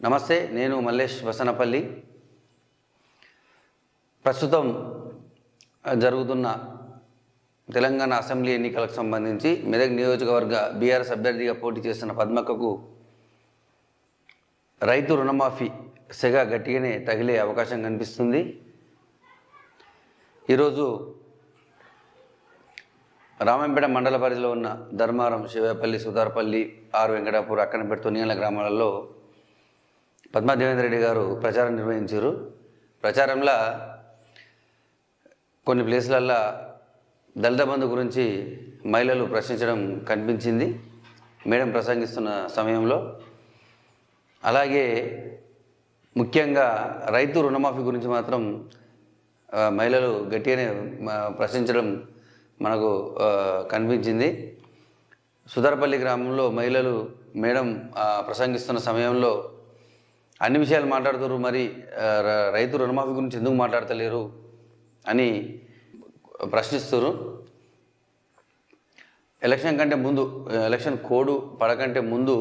నమస్తే నేను మల్లేష్ వసనపల్లి ప్రస్తుతం జరుగుతున్న తెలంగాణ అసెంబ్లీ ఎన్నికలకు సంబంధించి మెదక్ నియోజకవర్గ బీఆర్ఎస్ అభ్యర్థిగా పోటీ చేస్తున్న పద్మక్కకు రైతు రుణమాఫీ సెగ గట్టిగానే తగిలే అవకాశం కనిపిస్తుంది ఈరోజు రామంపేట మండల పరిధిలో ఉన్న ధర్మారం శివపల్లి సుతార్పల్లి ఆరు వెంకటాపూర్ అక్కనపేట తొనియాల గ్రామాలలో పద్మాదేవేంద్ర రెడ్డి గారు ప్రచారం నిర్వహించారు ప్రచారంలో కొన్ని ప్లేసులల్లో దళిత బంధు గురించి మహిళలు ప్రశ్నించడం కనిపించింది మేడం ప్రసంగిస్తున్న సమయంలో అలాగే ముఖ్యంగా రైతు రుణమాఫీ గురించి మాత్రం ఆ, మహిళలు గట్టిగానే ఆ, ప్రశ్నించడం మనకు ఆ, కనిపించింది సుధారపల్లి గ్రామంలో మహిళలు మేడం ఆ, ప్రసంగిస్తున్న సమయంలో అన్ని విషయాలు మాట్లాడుతారు మరి ఆ, ర- రైతు రుణమాఫీ గురించి ఎందుకు మాట్లాడతలేరు అని ప్రశ్నిస్తారు ఎలక్షన్ కంటే ముందు ఎలక్షన్ కోడ్ పడకంటే ముందు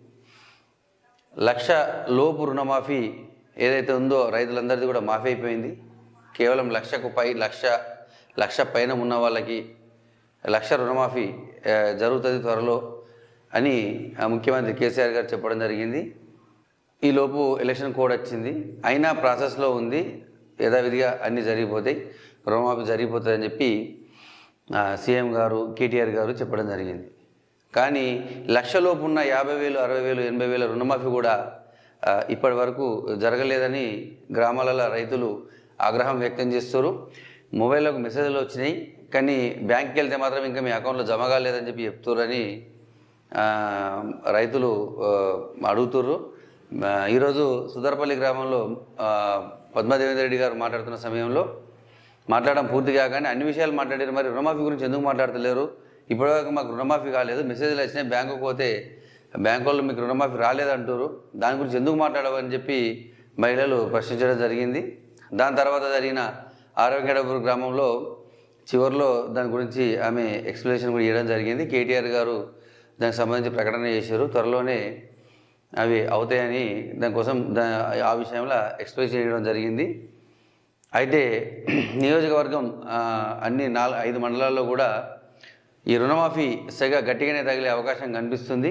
లక్ష లోపు రుణమాఫీ ఏదైతే ఉందో రైతులందరిది కూడా మాఫీ అయిపోయింది కేవలం లక్షకు పై లక్ష లక్ష పైన ఉన్న వాళ్ళకి లక్ష రుణమాఫీ ఆ, జరుగుతుంది త్వరలో అని ఆ, ముఖ్యమంత్రి కేసీఆర్ గారు చెప్పడం జరిగింది ఈ లోపు ఎలక్షన్ కోడ్ వచ్చింది అయినా ప్రాసెస్లో ఉంది యథావిధిగా అన్నీ జరిగిపోతాయి రుణమాఫీ జరిగిపోతుందని చెప్పి ఆ, సీఎం గారు కేటీఆర్ గారు చెప్పడం జరిగింది కానీ లక్షలోపు ఉన్న యాభై వేలు అరవై వేలు ఎనభై వేల రుణమాఫీ కూడా ఆ, ఇప్పటి వరకు జరగలేదని గ్రామాలలో రైతులు ఆగ్రహం వ్యక్తం చేస్తారు మొబైల్లోకి మెసేజ్లు వచ్చినాయి కానీ బ్యాంక్కి వెళ్తే మాత్రం ఇంకా మీ అకౌంట్లో జమ కాలేదని చెప్పి చెప్తారని ఆ, రైతులు ఆ, అడుగుతుర్రు ఆ, ఈరోజు సుదర్పల్లి గ్రామంలో ఆ, పద్మాదేవేంద్ర రెడ్డి గారు మాట్లాడుతున్న సమయంలో మాట్లాడడం పూర్తి కాగానే అన్ని విషయాలు మాట్లాడారు మరి రుణమాఫీ గురించి ఎందుకు మాట్లాడతలేరు ఇప్పటివరకు మాకు రుణమాఫీ కాలేదు మెసేజ్లు వచ్చినాయి బ్యాంకుకు పోతే బ్యాంకు వాళ్ళు మీకు రుణమాఫీ రాలేదంటారు దాని గురించి ఎందుకు మాట్లాడవని చెప్పి మహిళలు ప్రశ్నించడం జరిగింది దాని తర్వాత జరిగిన ఆరోగ్యడపూర్ గ్రామంలో చివరిలో దాని గురించి ఆమె ఎక్స్ప్లెనేషన్ కూడా ఇవ్వడం జరిగింది కేటీఆర్ గారు దానికి సంబంధించి ప్రకటన చేశారు త్వరలోనే అవి అవుతాయని దానికోసం దా ఆ విషయంలో ఎక్స్ప్లెయిన్ చేయడం జరిగింది అయితే నియోజకవర్గం ఆ, అన్ని నాలుగు ఐదు మండలాల్లో కూడా ఈ రుణమాఫీ సెగ గట్టిగానే తగిలే అవకాశం కనిపిస్తుంది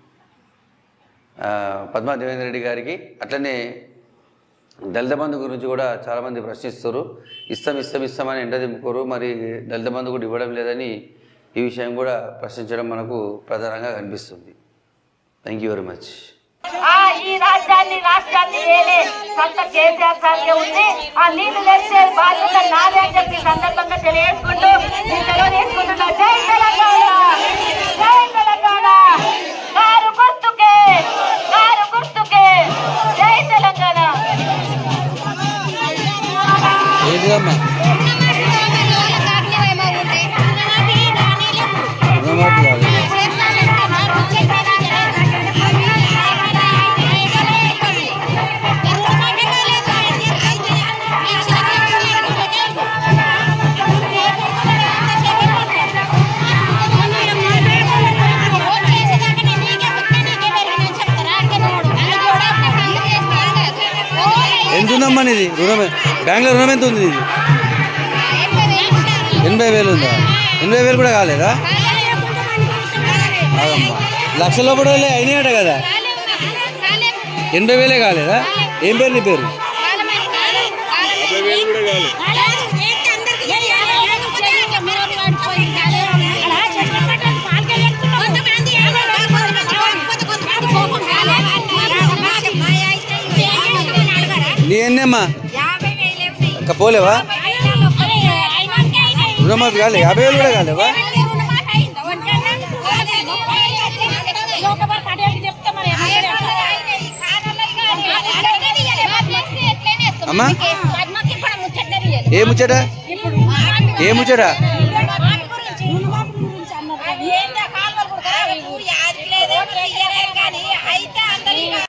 ఆ, పద్మా దేవేంద్ర రెడ్డి గారికి అట్లనే దళిత బంధు గురించి కూడా చాలామంది ప్రశ్నిస్తారు ఇస్తాం ఇస్తాం ఇస్తామని ఎండ దింపుకోరు మరి దళిత బంధు కూడా ఇవ్వడం లేదని ఈ విషయం కూడా ప్రశ్నించడం మనకు ప్రధానంగా కనిపిస్తుంది థ్యాంక్ యూ వెరీ మచ్ ఆ ఈ రాజ్యాన్ని రాష్ట్రాన్ని వేలే సంత కేసీఆర్ సార్కే ఉంది ఆ నీళ్లు తెచ్చే బాధ్యత నాదే అని చెప్పి ఈ సందర్భంగా తెలియజేసుకుంటూ నేను సెలవు తీసుకుంటున్నా జై తెలంగాణ జై తెలంగాణ కారు గుర్తుకే కారు గుర్తుకే జై తెలంగాణ ఏంటిదమ్మా రుణమాఫీ కాదు ఎంత ఉందమ్మా నీది రుణం బ్యాంకులో రుణం ఎంత ఉంది నీది ఎనభై వేలు ఉందా ఎనభై వేలు కూడా కాలేదా కాదమ్మా లక్ష లోపల అయినాయట కదా ఎనభై వేలే కాలేదా ఏం పేరు నీ పేరు నీ ఎన్నమ్మా ఇంకా పోలేవా రుణమాఫీ కాలే యాభై వేలు కూడా కాలేవా అమ్మా ఏ ముచ్చట ఏ ముచ్చట